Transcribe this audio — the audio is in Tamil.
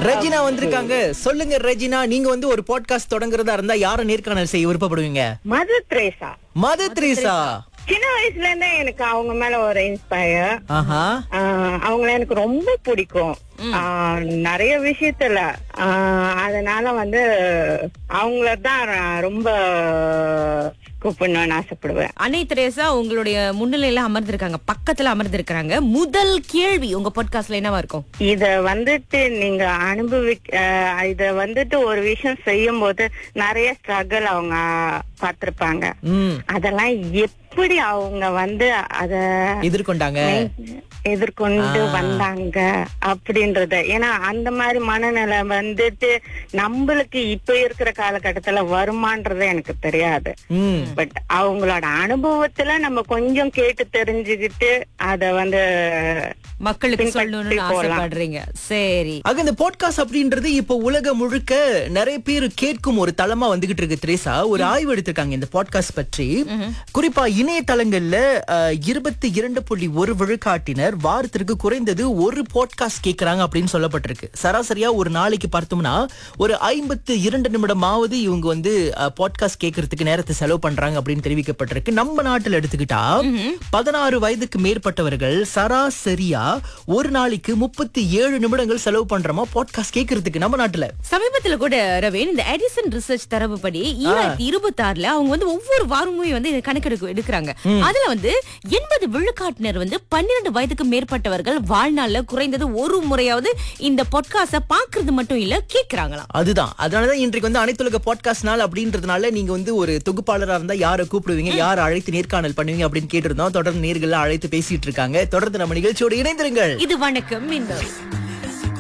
ரெஜினா வந்திருக்காங்க சொல்லுங்க ரெஜினா நீங்க வந்து ஒரு பாட்காஸ்ட் தொடங்குறதா இருந்தா யார நேர்காணல் செய்ய விருப்பப்படுவீங்க மதர் த்ரேசா மது த்ரீசா சின்ன வயசுல இருந்தே எனக்கு அவங்க மேல ஒரு இன்ஸ்பயர் ஆஹா அவங்கள எனக்கு ரொம்ப பிடிக்கும் ஆஹ் நிறைய விஷயத்துல ஆஹ் அதனால வந்து அவங்கள தான் ரொம்ப கூப்பிடணும்னு ஆசைப்படுவேன் அன்னை தெரேசா உங்களுடைய முன்னிலையில அமர்ந்திருக்காங்க பக்கத்துல அமர்ந்திருக்காங்க முதல் கேள்வி உங்க பாட்காஸ்ட்ல என்னவா இருக்கும் இத வந்துட்டு நீங்க அனுபவி ஆஹ் இத வந்துட்டு ஒரு விஷயம் செய்யும் போது நிறைய ஸ்ட்ரகிள் அவங்க பார்த்திருப்பாங்க ம் அதெல்லாம் எப்படி அவங்க வந்து அத எதிர்கொண்டாங்க எதிர்கொண்டு ஆ. வந்தாங்க அப்படின்றத ஏன்னா அந்த மாதிரி மனநிலை வந்துட்டு நம்மளுக்கு இப்ப இருக்கிற காலகட்டத்துல வருமான்றது எனக்கு தெரியாது ம் பட் அவங்களோட அனுபவத்துல நம்ம கொஞ்சம் கேட்டு தெரிஞ்சுக்கிட்டு அத வந்து மக்களுக்கு பின்பற்றி சொல்லணும்னு போலாம். ஆசைப்படுறீங்க சரி ஆக இந்த பாட்காஸ்ட் அப்படின்றது இப்போ உலகம் முழுக்க நிறைய பேர் கேட்கும் ஒரு தளமா வந்துகிட்டு இருக்கு திரேசா ஒரு ஆய்வு எடுத்திருக்காங்க இந்த பாட்காஸ்ட் பற்றி குறிப்பா இணையதளங்கள்ல இருபத்தி இரண்டு புள்ளி ஒரு விழுக்காட்டினர் வாரத்திற்கு குறைந்தது ஒரு பாட்காஸ்ட் கேட்கறாங்க அப்படின்னு சொல்லப்பட்டிருக்கு சராசரியா ஒரு நாளைக்கு பார்த்தோம்னா ஒரு ஐம்பத்து இரண்டு நிமிடமாவது இவங்க வந்து பாட்காஸ்ட் கேட்கறதுக்கு நேரத்தை செலவு பண்றாங்க அப்படின்னு தெரிவிக்கப்பட்டிருக்கு நம்ம நாட்டுல எடுத்துக்கிட்டா பதினாறு வயதுக்கு மேற்பட்டவர்கள் சராசரியா ஒரு நாளைக்கு முப்பத்தி ஏழு நிமிடங்கள் செலவு பண்றோமா பாட்காஸ்ட் கேட்கறதுக்கு நம்ம நாட்டுல சமீபத்துல கூட ரவீன் இந்த எடிசன் ரிசர்ச் தரவுப்படி ஈராயிரத்தி இருபத்தி ஆறுல அவங்க வந்து ஒவ்வொரு வாரமும் வந்து இந்த கணக்கெடுப்பு எடுக்கிறாங்க அதுல வந்து எண்பது விழுக்காட்டினர் வந்து பன்னிரண்டு வயதுக்கு மேற்பட்டவர்கள் வாழ்நாள்ல குறைந்தது ஒரு முறையாவது இந்த பொட்காஸ்ட பாக்குறது மட்டும் இல்ல கேக்குறாங்களாம் அதுதான் அதனாலதான் இன்றைக்கு வந்து அனைத்துலக பாட்காஸ்ட் நாள் அப்படின்றதுனால நீங்க வந்து ஒரு தொகுப்பாளரா இருந்தா யாரை கூப்பிடுவீங்க யாரை அழைத்து நேர்காணல் பண்ணுவீங்க அப்படின்னு கேட்டிருந்தோம் தொடர்ந்து நேர்கள் அழைத்து பேசிட்டு இருக்காங்க தொடர்ந்து நம்ம நிகழ்ச்சியோடு இணைந்திருங்கள் இது வணக்கம் இந்த